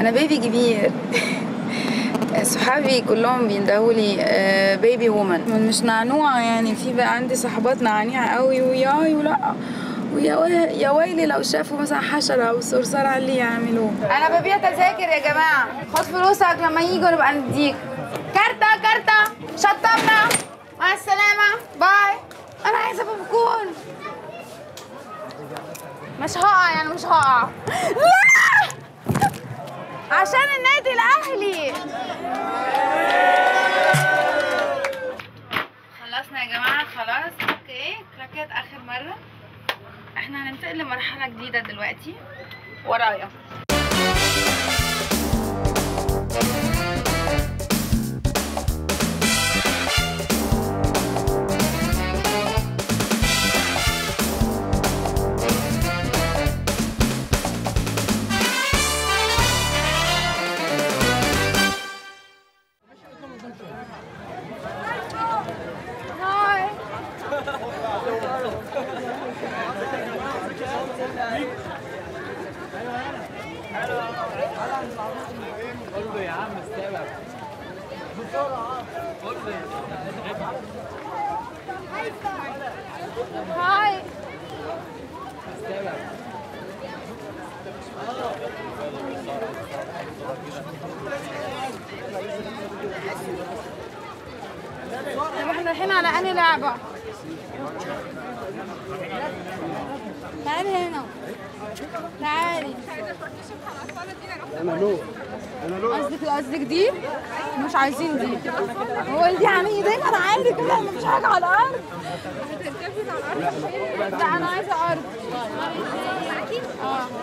انا بيبي كبير صحابي كلهم بيندهوا لي بيبي وومن مش نعنوعه يعني في بقى عندي صحبات نعنيعه قوي وياي ولا ويا وي- يا ويلي لو شافوا مثلا حشره او صرصار على اللي يعملوه انا ببيع تذاكر يا جماعه خد فلوسك لما يجوا نبقى نديك كارتة كارتة شطبنا مع السلامة باي أنا عايزة بكون مش هقع يعني مش هقع لا عشان النادي الأهلي خلصنا يا جماعة خلاص اوكي كراكات آخر مرة احنا هننتقل لمرحلة جديدة دلوقتي ورايا هاي هاي طب احنا الحين على انهي لعبة؟ تعالي هنا تعالي قصدك قصدك دي؟ مش عايزين دي هو دي عامل دايما عادي كده مفيش حاجة على الأرض لا أنا عايزة أرض اه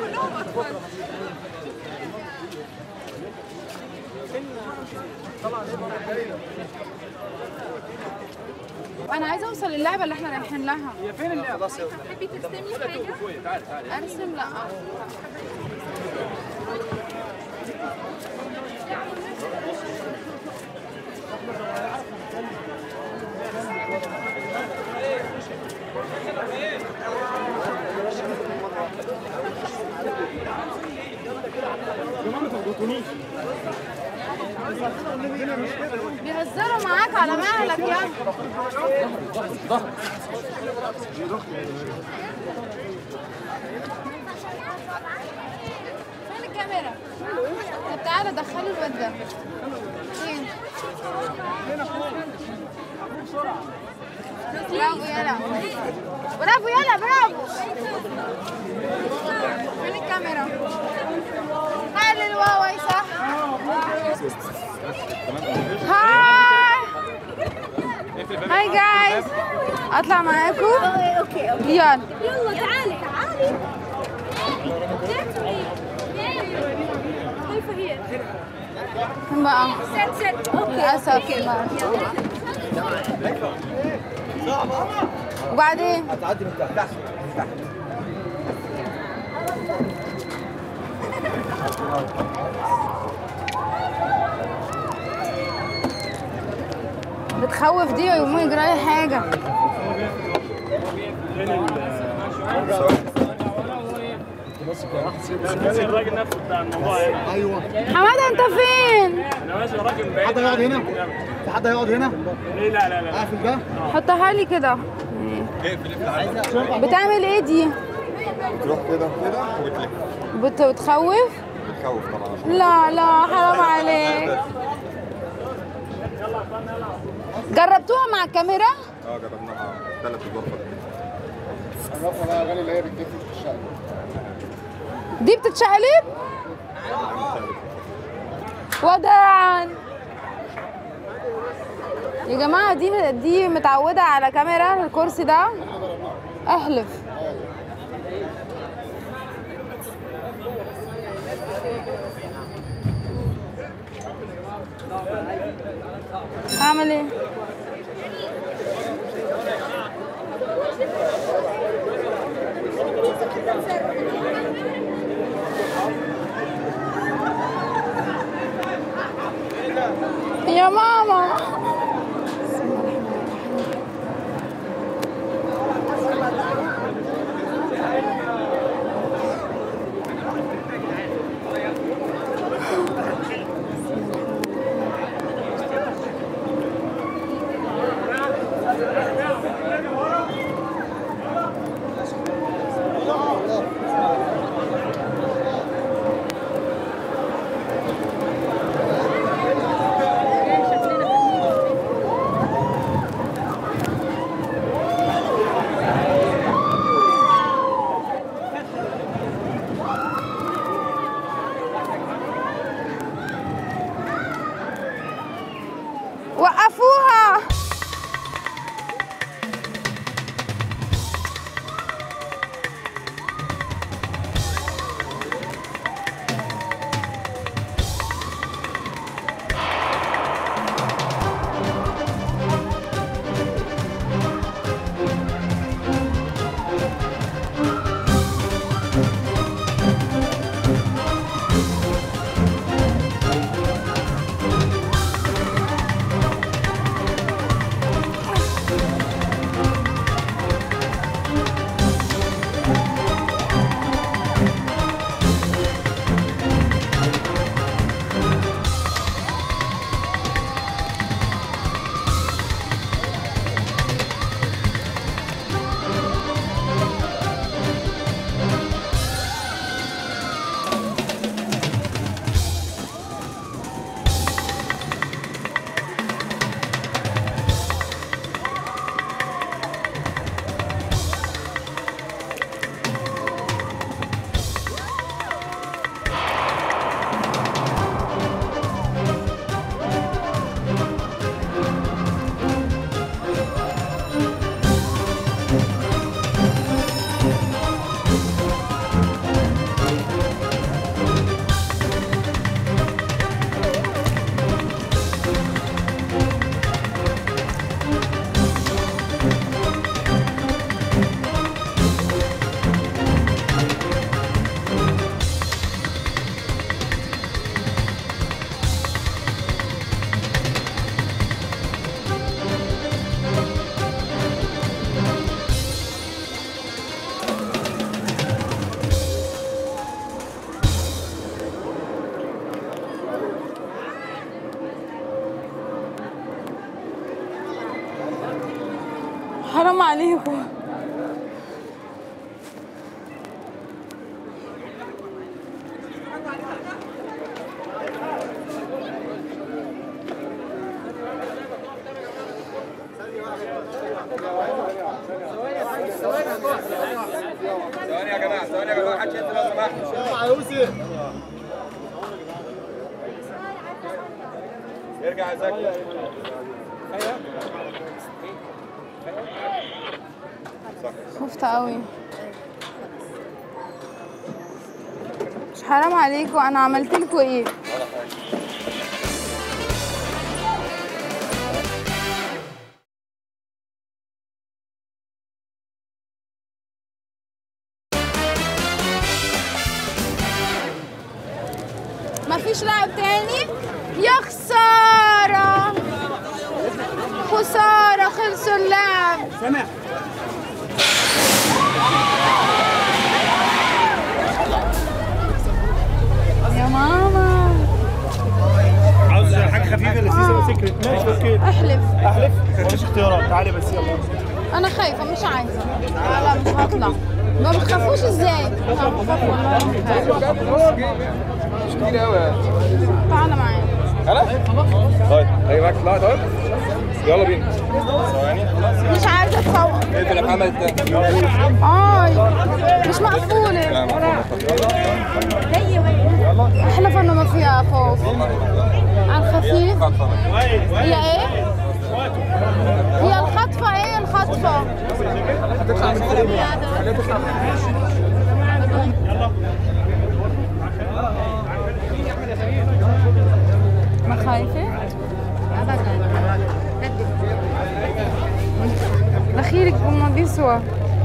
انا عايزه اوصل للعبه اللي احنا رايحين لها هي فين اللعبه؟ تحبي ترسمي حاجة؟ تعالي تعالي ارسم لا بيهزروا معاك على مهلك يا فين الكاميرا؟ طب تعالى دخلوا الواد ده فين؟ برافو يلا برافو يلا برافو فين الكاميرا؟ خلي الواواي صح هاي هاي جايز اطلع معاكم اوكي اوكي يلا يلا تعالي تعالي كيف هي؟ فين بقى ست ست اوكي للاسف ما. وبعدين هتعدي من تحت تحت تحت بتخوف دي ويقوموا يجرى لي حاجه كان الراجل نفسه بتاع الموضوع هنا ايوه حماده انت فين انا ماشي راجل بعيد حد هيقعد هنا؟ في حد هيقعد هنا؟ ليه لا لا لا اقفل ده؟ حطها لي كده بتعمل ايه دي تروح كده كده وتلف بت- بتخوف بتخوف طبعا لا لا حرام عليك جربتوها مع الكاميرا اه جربناها ثلاث ادوار عرفنا بقى اغاني اللي هي بتجيب في الشقه دي بتتشقلب وداعا يا جماعة دي دي متعودة على كاميرا الكرسي ده احلف هعمل ايه يا ماما حرام عليكم ثواني يا جماعه ثواني يا جماعه محدش ينزل لو سمحت ارجع يا زكي خفت قوي مش حرام عليكم انا عملت لكم ايه مفيش لاعب تاني يا خسارة خسارة خلصوا اللعب يا ماما عاوز حاجه خفيفه لذيذه وسكرت ماشي اوكي احلف احلف مفيش اختيارات تعالي بس يلا انا خايفه مش عايزه لا لا مش هطلع ما بتخافوش ازاي لا بخاف والله مش كتير قوي يعني تعالى معايا طيب هاجي معاك طلعت اهو يلا بينا ثواني مش عايزه اتصور اقفل يا محمد التاني اي مش مقفوله احلف انه ما فيها خوف على الخفيف هي ايه هي الخطفه ايه الخطفه ما خايفه مناخيرك ما بيسوى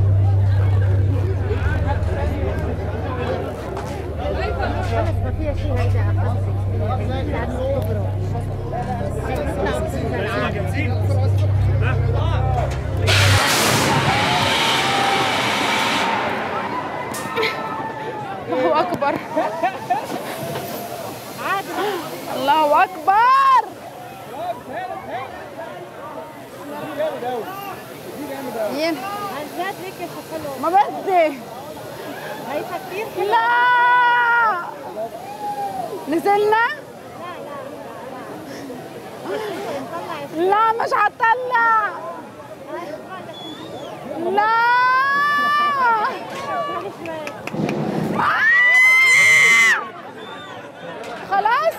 ما فيها شيء هيدا قصدي لانه كبروا الله أكبر الله أكبر ين عن جد هيك حلو ما بدي هيدا كثير حلو لا نزلنا لا مش هطلع لا آه! خلاص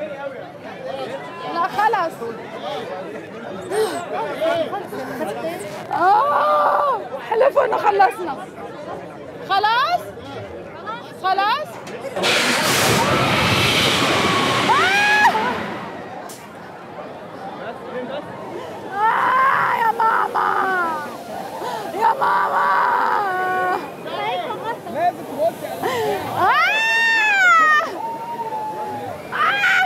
لا خلاص اه حلفوا انه خلصنا خلاص خلاص آه! آه يا ماما يا ماما آه! آه!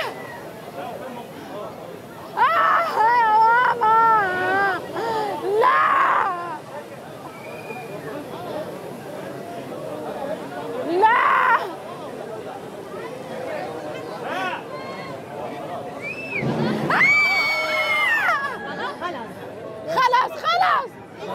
آه يا ماما لا لا خلاص خلاص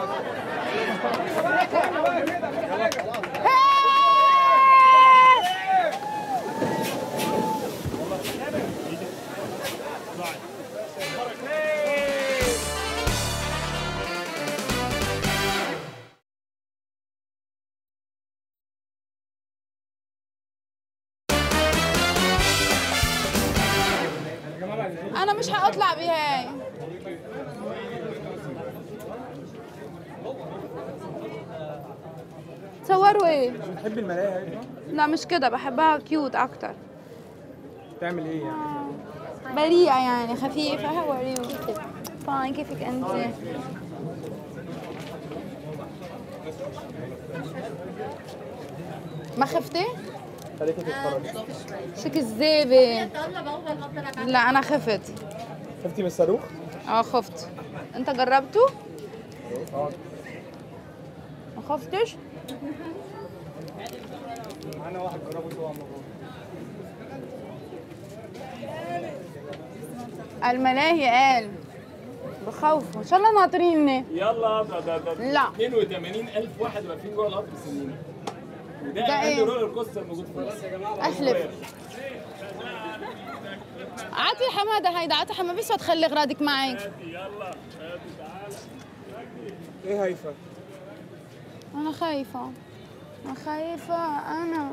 انا مش هطلع بهاي تصوروا ايه بتحب الملاهي لا مش كده بحبها كيوت اكتر تعمل ايه يعني بريئة يعني خفيفة هاو ار يو فاين كيفك انت ما خفتي؟ خليك تتفرج شو كذابة لا انا خفت شفتي من الصاروخ اه خفت انت جربته؟ ما خفتش؟ معانا واحد جربه سوا مره الملاهي قال بخ خوف ان شاء الله ناطريني يلا ده ده ده لا 82000 واحد واقفين جوه القطر سنين وده ده اقل إيه؟ رولر كوستر موجود في مصر احلف عطي حماده هيدا عطي حماده بس تخلي اغراضك معك ايه هيفا؟ انا خايفه انا خايفه انا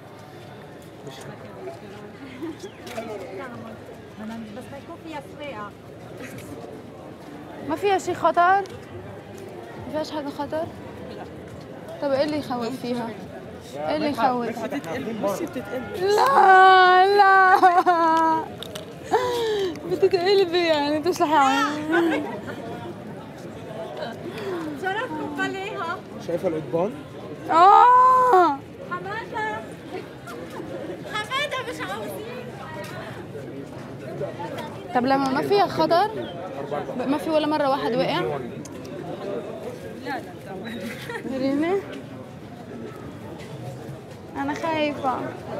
بس حيكون فيها سواقه ما فيها شيء خطر ما فيهاش حاجه خطر طب ايه اللي يخوف فيها ايه اللي يخوف لا لا بتتقلبي يعني تشلحي شرفكم عليها شايفه القضبان؟ اه حماده حماده مش عاوزين طب لما ما فيها خطر ما في ولا مره واحد وقع وريني انا خايفه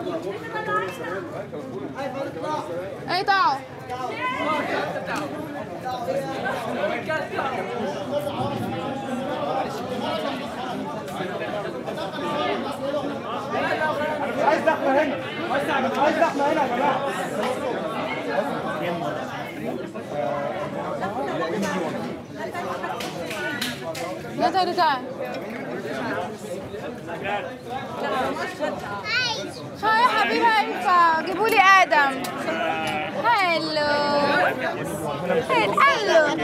اي تعالوا عايز زحمه هنا عايز زحمه هنا يا جماعه لا تعالي تعالي هاي يا حبيبي هيفا جيبوا لي ادم هلو هلو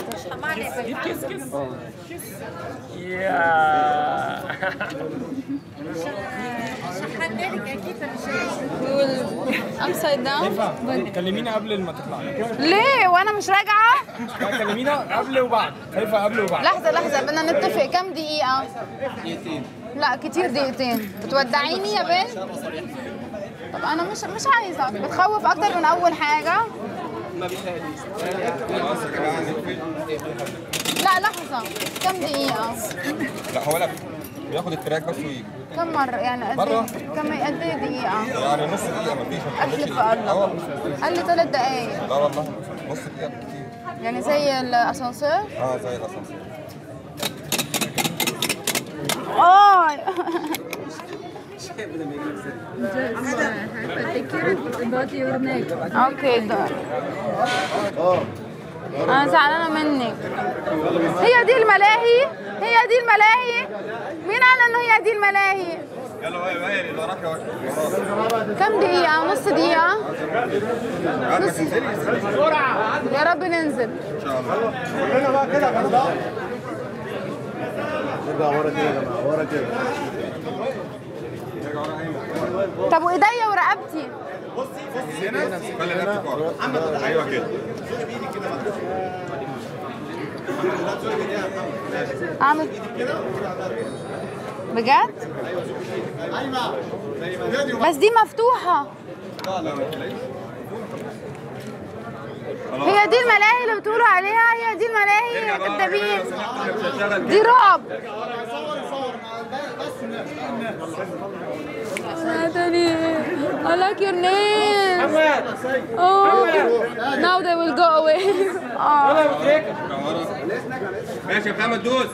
ام سايد داون كلمينا قبل ما تطلعي ليه وانا مش راجعه لا كلمينا قبل وبعد هيفا قبل وبعد لحظه لحظه بدنا نتفق كم دقيقه دقيقتين لا كتير دقيقتين بتودعيني يا بنت طب انا مش مش عايزه بتخوف اكتر من اول حاجه لا لحظه كم دقيقه لا هو لا بياخد التراك بس ويجي كم مرة يعني قد مرة. ايه كم قد ايه دقيقة؟ يعني نص دقيقة مفيش ما احلف بتاخدش في اه الله والله قال لي ثلاث دقايق لا والله نص دقيقة كتير يعني زي الاسانسير اه زي الاسانسير اه اوكي ده انا زعلانه منك هي دي الملاهي هي دي الملاهي مين قال انه هي دي الملاهي يلا بقى بقى اللي وراك يا وراك كم دقيقة نص دقيقة بعد ما تنزلي يا رب ننزل ان شاء الله كلنا بقى كده يا جماعه نرجع ورا كده يا جماعه ورا كده طب وايديا ورقبتي هنا خلي نفسك ورا ايوه كده اعمل بجد بس دي مفتوحة لا لا ما تلاقيش هي دي الملاهي اللي بتقولوا عليها هي دي الملاهي يا كدابين دي رعب I like your nails. Oh, now they will go away. oh. ماشي يا محمد دوس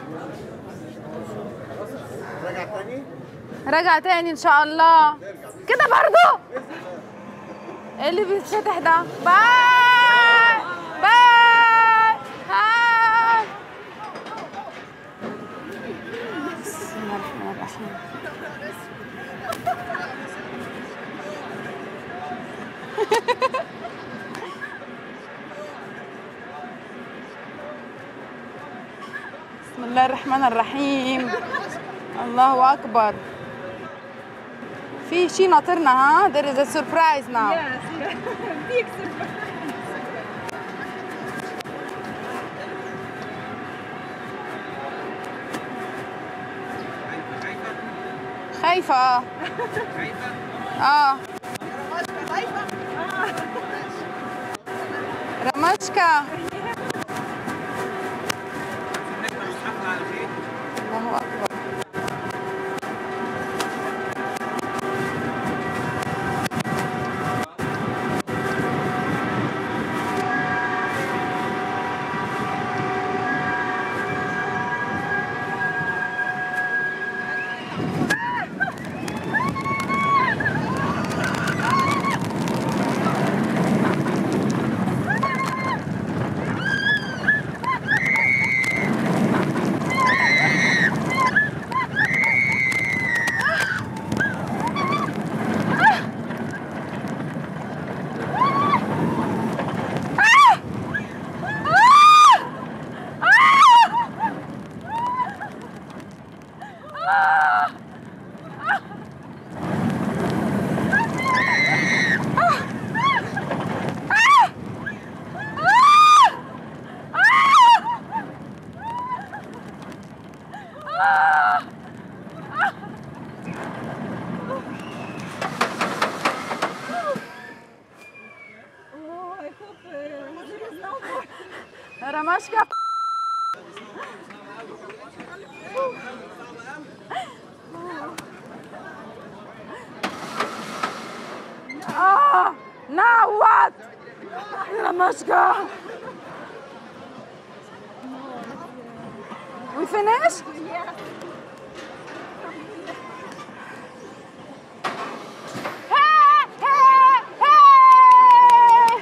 رجع تاني ان شاء الله كده برضو ايه اللي بيتفتح ده باي باي هاي بسم الله الرحمن الرحيم بسم الله الرحمن الرحيم الله اكبر في شيء ناطرنا ها there is a surprise now خايفة اه اه رمشكة الله أكبر رمشكا Ah, now what? Ramashka. We finished? Hey, hey, hey!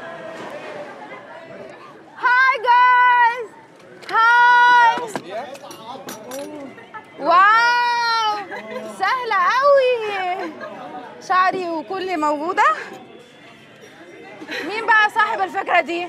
Hi guys! Hi! واو سهلة قوي شعري وكلي موجودة مين بقى صاحب الفكرة دي؟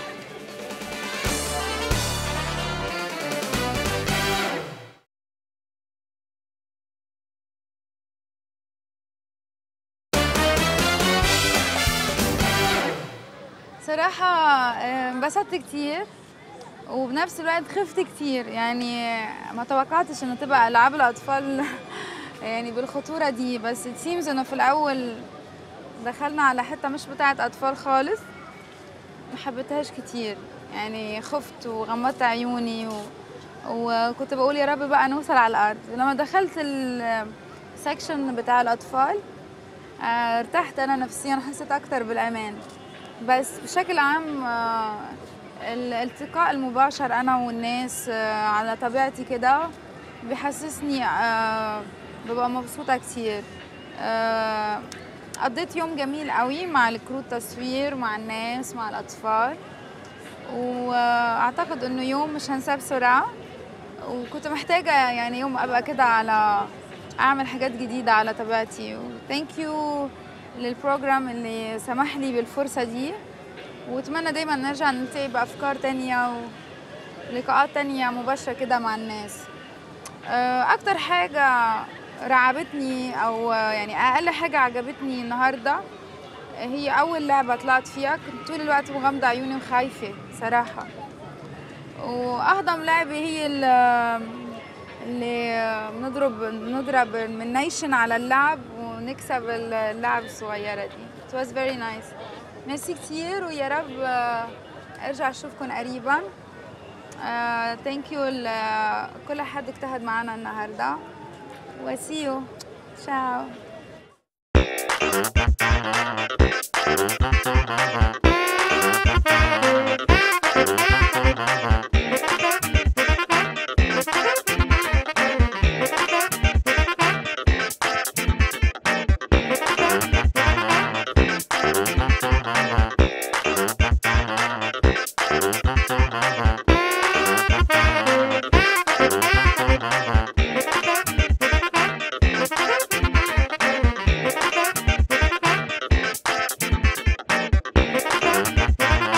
صراحة آه، انبسطت كتير وبنفس الوقت خفت كتير يعني ما توقعتش انه تبقى العاب الاطفال يعني بالخطورة دي بس it seems انه في الاول دخلنا على حتة مش بتاعة اطفال خالص ما حبيتهاش كتير يعني خفت وغمضت عيوني و... وكنت بقول يا رب بقى نوصل على الارض لما دخلت السكشن بتاع الاطفال آه، ارتحت انا نفسيا حسيت اكتر بالامان بس بشكل عام آه، الالتقاء المباشر انا والناس آه، على طبيعتي كده بيحسسني آه، ببقى مبسوطه كتير آه، قضيت يوم جميل قوي مع الكرو التصوير مع الناس مع الاطفال واعتقد انه يوم مش هنساه بسرعه وكنت محتاجه يعني يوم ابقى كده على اعمل حاجات جديده على طبيعتي ثانك يو للبروجرام اللي سمح لي بالفرصه دي واتمنى دايما نرجع نلتقي بافكار تانية ولقاءات تانية مباشره كده مع الناس آه، اكتر حاجه رعبتني او يعني اقل حاجه عجبتني النهارده هي اول لعبه طلعت فيها كنت طول الوقت مغمضه عيوني وخايفه صراحه واهضم لعبه هي ال- اللي بنضرب نضرب من نيشن على اللعب ونكسب اللعب الصغيره دي it was very nice ميرسي كتير ويا رب آه، ارجع اشوفكم قريبا ثانك يو لكل حد اجتهد معنا النهارده وسيو تشاو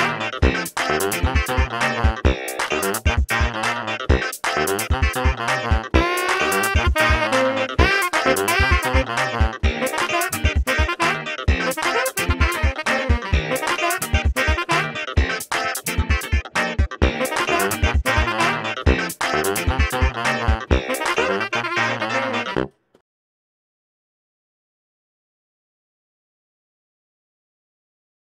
Thank you.